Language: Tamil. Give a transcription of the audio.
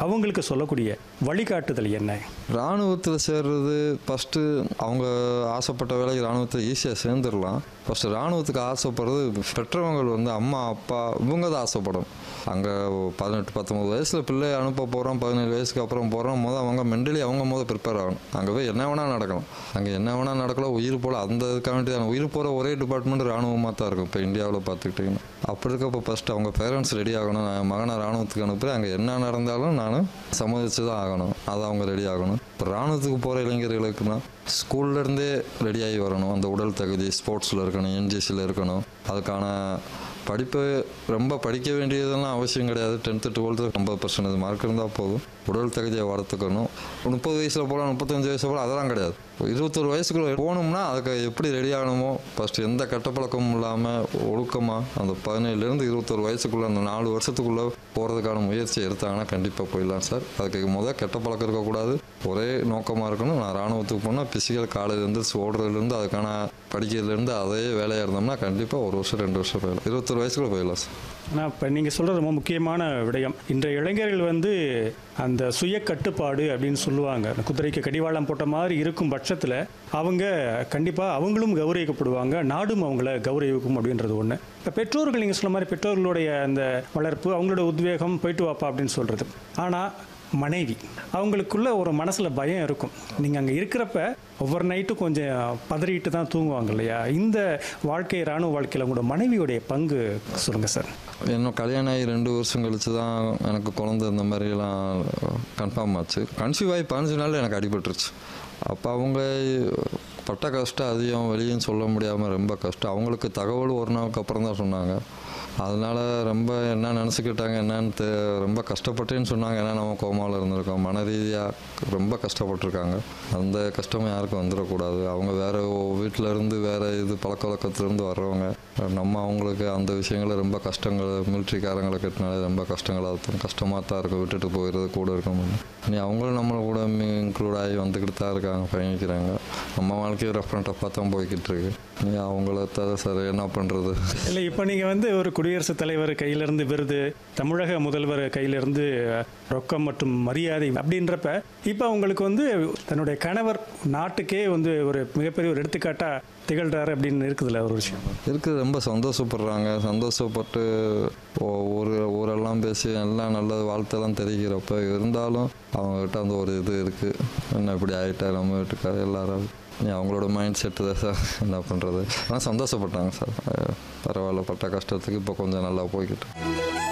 அவங்களுக்கு சொல்லக்கூடிய வழிகாட்டுதல் என்ன இராணுவத்தில் சேர்றது ஃபஸ்ட்டு அவங்க ஆசைப்பட்ட வேலைக்கு இராணுவத்தில் ஈஸியாக சேர்ந்துடலாம் ஃபஸ்ட்டு இராணுவத்துக்கு ஆசைப்படுறது பெற்றவங்க வந்து அம்மா அப்பா இவங்க தான் ஆசைப்படணும் அங்கே பதினெட்டு பத்தொம்பது வயசில் பிள்ளை அனுப்ப போகிறோம் பதினேழு வயசுக்கு அப்புறம் போகிறோம் முதல் அவங்க மென்டலி அவங்க முதல் ப்ரிப்பேர் ஆகணும் அங்கே போய் என்ன வேணால் நடக்கலாம் அங்கே என்ன வேணால் நடக்கலாம் உயிர் போல அந்த இதுக்காக வேண்டியதான உயிர் போகிற ஒரே டிபார்ட்மெண்ட் இராணுவமாக தான் இருக்கும் இப்போ இந்தியாவில் பார்த்துக்கிட்டிங்கன்னா அப்படி இருக்கப்போ ஃபஸ்ட்டு அவங்க பேரண்ட்ஸ் ரெடி ஆகணும் நான் என் மகனை இராணுவத்துக்கு அனுப்புகிறேன் அங்கே என்ன நடந்தாலும் நான் சம்மதிச்சு தான் ஆகணும் அது அவங்க ரெடி ஆகணும் இப்போ இராணுவத்துக்கு போகிற இளைஞர்களுக்குன்னா ஸ்கூல்லேருந்தே ரெடியாகி வரணும் அந்த உடல் தகுதி ஸ்போர்ட்ஸில் இருக்கணும் என்ஜிசியில் இருக்கணும் அதுக்கான படிப்பு ரொம்ப படிக்க வேண்டியதெல்லாம் அவசியம் கிடையாது டென்த்து டுவெல்த்து ஐம்பது பர்சன்டேஜ் மார்க் இருந்தால் போதும் உடல் தகுதியை வளர்த்துக்கணும் முப்பது வயசில் போகலாம் முப்பத்தஞ்சு வயசு போகலாம் அதெல்லாம் கிடையாது இருபத்தொரு வயசுக்குள்ள போகணும்னா அதுக்கு எப்படி ரெடி ஆகணுமோ ஃபஸ்ட்டு எந்த கெட்டப்பழக்கமும் இல்லாமல் ஒழுக்கமாக அந்த பதினேழுலேருந்து இருபத்தொரு வயசுக்குள்ளே அந்த நாலு வருஷத்துக்குள்ளே போகிறதுக்கான முயற்சி எடுத்தாங்கன்னா கண்டிப்பாக போயிடலாம் சார் அதுக்கு முதல் கெட்ட பழக்கம் இருக்கக்கூடாது ஒரே நோக்கமாக இருக்கணும் நான் ராணுவத்துக்கு போனால் பிசிக்கல் காலேஜ்லேருந்து ஓடுறதுலேருந்து அதுக்கான படிக்கிறதுலேருந்து அதே வேலையாக இருந்தோம்னா கண்டிப்பாக ஒரு வருஷம் ரெண்டு வருஷம் போயிடலாம் இருபத்தொரு வயசுக்குள்ள போயிடலாம் சார் ஆனால் இப்போ நீங்கள் சொல்கிறது ரொம்ப முக்கியமான விடயம் இன்றைய இளைஞர்கள் வந்து அந்த சுய கட்டுப்பாடு அப்படின்னு சொல்லுவாங்க அந்த குதிரைக்கு கடிவாளம் போட்ட மாதிரி இருக்கும் பட்சத்தில் அவங்க கண்டிப்பாக அவங்களும் கௌரவிக்கப்படுவாங்க நாடும் அவங்கள கௌரவிக்கும் அப்படின்றது ஒன்று இப்போ பெற்றோர்கள் நீங்கள் சொன்ன மாதிரி பெற்றோர்களுடைய அந்த வளர்ப்பு அவங்களோட உத்வேகம் போயிட்டு வாப்பா அப்படின்னு சொல்கிறது ஆனால் மனைவி அவங்களுக்குள்ள ஒரு மனசில் பயம் இருக்கும் நீங்கள் அங்கே இருக்கிறப்ப ஒவ்வொரு நைட்டும் கொஞ்சம் பதறிட்டு தான் தூங்குவாங்க இல்லையா இந்த வாழ்க்கை இராணுவ வாழ்க்கையில் உங்களோட மனைவியுடைய பங்கு சொல்லுங்கள் சார் இன்னும் கல்யாணம் ஆகி ரெண்டு வருஷம் கழிச்சு தான் எனக்கு குழந்தை இந்த மாதிரிலாம் கன்ஃபார்ம் ஆச்சு கன்சீவ் ஆகி பதினஞ்சு நாள் எனக்கு அடிபட்டுருச்சு அப்போ அவங்க பட்ட கஷ்டம் அதிகம் வெளியும் சொல்ல முடியாமல் ரொம்ப கஷ்டம் அவங்களுக்கு தகவல் ஒரு நாளுக்கு அப்புறம் தான் சொன்னாங்க அதனால ரொம்ப என்ன நினச்சிக்கிட்டாங்க என்னன்னு தெ ரொம்ப கஷ்டப்பட்டேன்னு சொன்னாங்க ஏன்னா நம்ம கோமாவில் இருந்திருக்கோம் மன ரீதியாக ரொம்ப கஷ்டப்பட்டிருக்காங்க அந்த கஷ்டமும் யாருக்கும் வந்துடக்கூடாது அவங்க வேற வீட்டில் இருந்து வேற இது பழக்க வழக்கத்துலேருந்து வர்றவங்க நம்ம அவங்களுக்கு அந்த விஷயங்களை ரொம்ப கஷ்டங்கள் மிலிட்ரிக்காரங்களை கட்டினாலே ரொம்ப கஷ்டங்களாக இருக்கும் கஷ்டமாக தான் இருக்கும் விட்டுட்டு போயிடுறது கூட இருக்கணும் இனி அவங்களும் நம்மளை கூட இன்க்ளூட் ஆகி வந்துக்கிட்டு தான் இருக்காங்க பயணிக்கிறாங்க நம்ம வாழ்க்கையை ரஃப் அண்ட் டஃப்பாக தான் போய்கிட்டு இருக்கு நீ அவங்கள தவிர சார் என்ன பண்ணுறது இல்லை இப்போ நீங்கள் வந்து ஒரு குடியரசுத் தலைவர் கையிலிருந்து விருது தமிழக முதல்வர் கையிலிருந்து ரொக்கம் மற்றும் மரியாதை அப்படின்றப்ப இப்போ உங்களுக்கு வந்து தன்னுடைய கணவர் நாட்டுக்கே வந்து ஒரு மிகப்பெரிய ஒரு எடுத்துக்காட்டாக திகழ்றாரு அப்படின்னு இருக்குதுல்ல ஒரு விஷயம் இருக்குது ரொம்ப சந்தோஷப்படுறாங்க சந்தோஷப்பட்டு ஒ- ஒரு ஊரெல்லாம் பேசி எல்லாம் நல்ல வாழ்த்தெல்லாம் தெரிகிறப்ப இருந்தாலும் அவங்ககிட்ட அந்த ஒரு இது இருக்குது என்ன இப்படி ஆகிட்டா நம்ம வீட்டுக்கார எல்லாரும் நீ அவங்களோட மைண்ட் செட்டு தான் சார் என்ன பண்ணுறது ஆனால் சந்தோஷப்பட்டாங்க சார் அஹ் பரவாயில்ல பட்ட கஷ்டத்துக்கு இப்போ கொஞ்சம் நல்லா போய்கிட்டு